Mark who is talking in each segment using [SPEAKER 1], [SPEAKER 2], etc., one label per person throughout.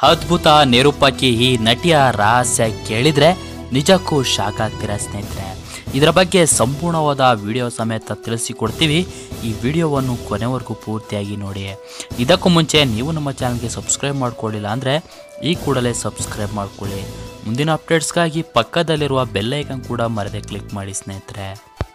[SPEAKER 1] ಅದ್ಭುತ ನಿರೂಪಕಿ ಈ ನಟಿಯ ರಹಸ್ಯ ಕೇಳಿದ್ರೆ ನಿಜಕ್ಕೂ ಶಾಕ್ ಆಗ್ತೀರಾ ಸ್ನೇಹಿತರೆ ಇದರ ಬಗ್ಗೆ ಸಂಪೂರ್ಣವಾದ ವಿಡಿಯೋ ಸಮೇತ ತಿಳಿಸಿಕೊಡ್ತೀವಿ ಈ ವಿಡಿಯೋವನ್ನು ಕೊನೆವರೆಗೂ ಪೂರ್ತಿಯಾಗಿ ನೋಡಿ ಇದಕ್ಕೂ ಮುಂಚೆ ನೀವು ನಮ್ಮ ಚಾನಲ್ಗೆ ಸಬ್ಸ್ಕ್ರೈಬ್ ಮಾಡ್ಕೊಳ್ಳಿಲ್ಲ ಅಂದರೆ ಈ ಕೂಡಲೇ ಸಬ್ಸ್ಕ್ರೈಬ್ ಮಾಡ್ಕೊಳ್ಳಿ ಮುಂದಿನ ಅಪ್ಡೇಟ್ಸ್ಗಾಗಿ ಪಕ್ಕದಲ್ಲಿರುವ ಬೆಲ್ ಐಕನ್ ಕೂಡ ಮರದೆ ಕ್ಲಿಕ್ ಮಾಡಿ ಸ್ನೇಹಿತರೆ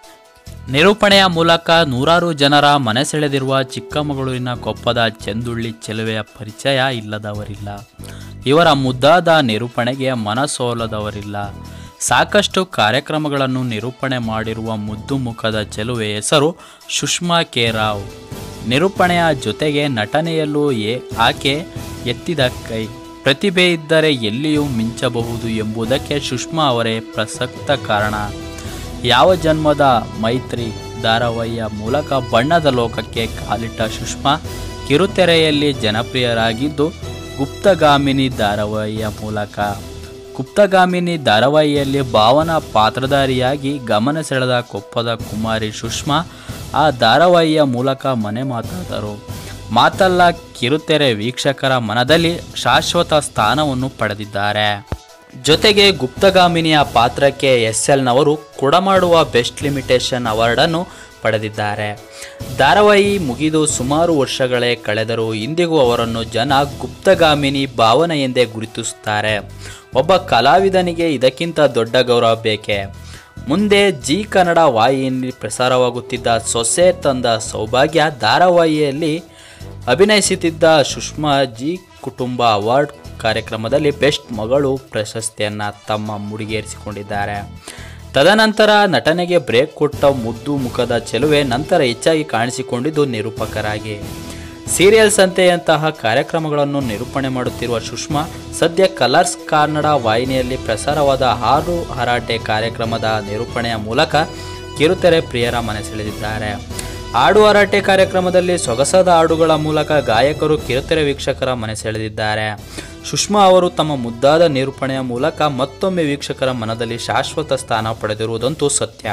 [SPEAKER 1] ನಿರೂಪಣೆಯ ಮೂಲಕ ನೂರಾರು ಜನರ ಮನಸೆಳೆದಿರುವ ಚಿಕ್ಕಮಗಳೂರಿನ ಕೊಪ್ಪದ ಚೆಂದುಳ್ಳಿ ಚೆಲುವೆಯ ಪರಿಚಯ ಇಲ್ಲದವರಿಲ್ಲ ಇವರ ಮುದ್ದಾದ ನಿರೂಪಣೆಗೆ ಮನಸೋಲದವರಿಲ್ಲ ಸಾಕಷ್ಟು ಕಾರ್ಯಕ್ರಮಗಳನ್ನು ನಿರೂಪಣೆ ಮಾಡಿರುವ ಮುದ್ದು ಮುಖದ ಚೆಲುವೆ ಹೆಸರು ಸುಷ್ಮಾ ಕೆ ರಾವ್ ನಿರೂಪಣೆಯ ಜೊತೆಗೆ ನಟನೆಯಲ್ಲೂ ಏ ಆಕೆ ಎತ್ತಿದ ಕೈ ಪ್ರತಿಭೆ ಇದ್ದರೆ ಎಲ್ಲಿಯೂ ಮಿಂಚಬಹುದು ಎಂಬುದಕ್ಕೆ ಸುಷ್ಮಾ ಅವರೇ ಪ್ರಸಕ್ತ ಕಾರಣ ಯಾವ ಜನ್ಮದ ಮೈತ್ರಿ ಧಾರಾವಾಹಿಯ ಮೂಲಕ ಬಣ್ಣದ ಲೋಕಕ್ಕೆ ಕಾಲಿಟ್ಟ ಸುಷ್ಮಾ ಕಿರುತೆರೆಯಲ್ಲಿ ಜನಪ್ರಿಯರಾಗಿದ್ದು ಗುಪ್ತಗಾಮಿನಿ ಧಾರಾವಾಹಿಯ ಮೂಲಕ ಗುಪ್ತಗಾಮಿನಿ ಧಾರಾವಾಹಿಯಲ್ಲಿ ಭಾವನಾ ಪಾತ್ರಧಾರಿಯಾಗಿ ಗಮನ ಸೆಳೆದ ಕೊಪ್ಪದ ಕುಮಾರಿ ಸುಷ್ಮಾ ಆ ಧಾರಾವಾಹಿಯ ಮೂಲಕ ಮನೆ ಮಾತಾದರು ಮಾತಲ್ಲ ಕಿರುತೆರೆ ವೀಕ್ಷಕರ ಮನದಲ್ಲಿ ಶಾಶ್ವತ ಸ್ಥಾನವನ್ನು ಪಡೆದಿದ್ದಾರೆ ಜೊತೆಗೆ ಗುಪ್ತಗಾಮಿನಿಯ ಪಾತ್ರಕ್ಕೆ ಎಸ್ ಎಲ್ನವರು ಕೊಡಮಾಡುವ ಬೆಸ್ಟ್ ಲಿಮಿಟೇಷನ್ ಅವಾರ್ಡನ್ನು ಪಡೆದಿದ್ದಾರೆ ಧಾರಾವಾಹಿ ಮುಗಿದು ಸುಮಾರು ವರ್ಷಗಳೇ ಕಳೆದರೂ ಇಂದಿಗೂ ಅವರನ್ನು ಜನ ಗುಪ್ತಗಾಮಿನಿ ಭಾವನೆ ಎಂದೇ ಗುರುತಿಸುತ್ತಾರೆ ಒಬ್ಬ ಕಲಾವಿದನಿಗೆ ಇದಕ್ಕಿಂತ ದೊಡ್ಡ ಗೌರವ ಬೇಕೆ ಮುಂದೆ ಜಿ ಕನ್ನಡ ವಾಹಿನಿಯಲ್ಲಿ ಪ್ರಸಾರವಾಗುತ್ತಿದ್ದ ಸೊಸೆ ತಂದ ಸೌಭಾಗ್ಯ ಧಾರಾವಾಹಿಯಲ್ಲಿ ಅಭಿನಯಿಸುತ್ತಿದ್ದ ಸುಷ್ಮಾ ಜಿ ಕುಟುಂಬ ಅವಾರ್ಡ್ ಕಾರ್ಯಕ್ರಮದಲ್ಲಿ ಬೆಸ್ಟ್ ಮಗಳು ಪ್ರಶಸ್ತಿಯನ್ನು ತಮ್ಮ ಮುಡಿಗೇರಿಸಿಕೊಂಡಿದ್ದಾರೆ ತದನಂತರ ನಟನೆಗೆ ಬ್ರೇಕ್ ಕೊಟ್ಟ ಮುದ್ದು ಮುಖದ ಚೆಲುವೆ ನಂತರ ಹೆಚ್ಚಾಗಿ ಕಾಣಿಸಿಕೊಂಡಿದ್ದು ನಿರೂಪಕರಾಗಿ ಸೀರಿಯಲ್ ಸಂತೆಯಂತಹ ಕಾರ್ಯಕ್ರಮಗಳನ್ನು ನಿರೂಪಣೆ ಮಾಡುತ್ತಿರುವ ಸುಷ್ಮಾ ಸದ್ಯ ಕಲರ್ಸ್ ಕನ್ನಡ ವಾಹಿನಿಯಲ್ಲಿ ಪ್ರಸಾರವಾದ ಹಾಡು ಹರಾಟೆ ಕಾರ್ಯಕ್ರಮದ ನಿರೂಪಣೆಯ ಮೂಲಕ ಕಿರುತೆರೆ ಪ್ರಿಯರ ಮನೆ ಸೆಳೆದಿದ್ದಾರೆ ಹಾಡು ಹರಾಟೆ ಕಾರ್ಯಕ್ರಮದಲ್ಲಿ ಸೊಗಸಾದ ಹಾಡುಗಳ ಮೂಲಕ ಗಾಯಕರು ಕಿರುತೆರೆ ವೀಕ್ಷಕರ ಮನೆ ಸೆಳೆದಿದ್ದಾರೆ ಸುಷ್ಮಾ ಅವರು ತಮ್ಮ ಮುದ್ದಾದ ನಿರೂಪಣೆಯ ಮೂಲಕ ಮತ್ತೊಮ್ಮೆ ವೀಕ್ಷಕರ ಮನದಲ್ಲಿ ಶಾಶ್ವತ ಸ್ಥಾನ ಪಡೆದಿರುವುದಂತೂ ಸತ್ಯ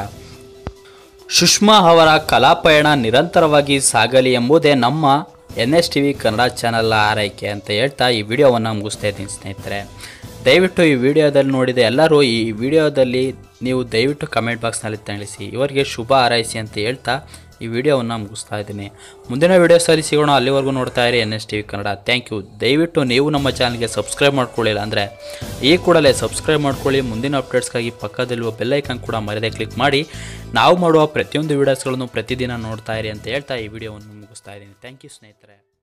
[SPEAKER 1] ಸುಷ್ಮಾ ಅವರ ಕಲಾಪಯಣ ನಿರಂತರವಾಗಿ ಸಾಗಲಿ ಎಂಬುದೇ ನಮ್ಮ N S T V Kannada channel ಆರೈಕೆ ಅಂತ ಹೇಳ್ತಾ ಈ ವಿಡಿಯೋವನ್ನು ಮುಗಿಸ್ತಾ ಇದ್ದೀನಿ ಸ್ನೇಹಿತರೆ ದಯವಿಟ್ಟು ಈ ವಿಡಿಯೋದಲ್ಲಿ ನೋಡಿದ ಎಲ್ಲರೂ ಈ ವಿಡಿಯೋದಲ್ಲಿ ನೀವು ದಯವಿಟ್ಟು ಕಮೆಂಟ್ ಬಾಕ್ಸ್ನಲ್ಲಿ ತಿಳಿಸಿ ಇವರಿಗೆ ಶುಭ ಹಾರೈಸಿ ಅಂತ ಹೇಳ್ತಾ ಈ ವಿಡಿಯೋವನ್ನು ಮುಗಿಸ್ತಾ ಇದ್ದೀನಿ ಮುಂದಿನ ವಿಡಿಯೋಸಲ್ಲಿ ಸಿಗೋಣ ಅಲ್ಲಿವರೆಗೂ ನೋಡ್ತಾ ಇರಿ N S T V Kannada thank you ದಯವಿಟ್ಟು ನೀವು ನಮ್ಮ ಚಾನಲ್ಗೆ ಸಬ್ಸ್ಕ್ರೈಬ್ ಮಾಡ್ಕೊಳ್ಳಿಲ್ಲ ಅಂದರೆ ಈ ಕೂಡಲೇ ಸಬ್ಸ್ಕ್ರೈಬ್ ಮಾಡ್ಕೊಳ್ಳಿ ಮುಂದಿನ ಅಪ್ಡೇಟ್ಸ್ಗಾಗಿ ಪಕ್ಕದಲ್ಲಿರುವ ಬೆಲ್ಲೈಕನ್ ಕೂಡ ಮರದೇ ಕ್ಲಿಕ್ ಮಾಡಿ ನಾವು ಮಾಡುವ ಪ್ರತಿಯೊಂದು ವೀಡಿಯೋಸ್ಗಳನ್ನು ಪ್ರತಿದಿನ ನೋಡ್ತಾ ಇರಿ ಅಂತ ಹೇಳ್ತಾ ಈ ವಿಡಿಯೋವನ್ನು ಮುಗಿಸ್ತಾ ಇದ್ದೀನಿ ಥ್ಯಾಂಕ್ ಯು ಸ್ನೇಹಿತರೆ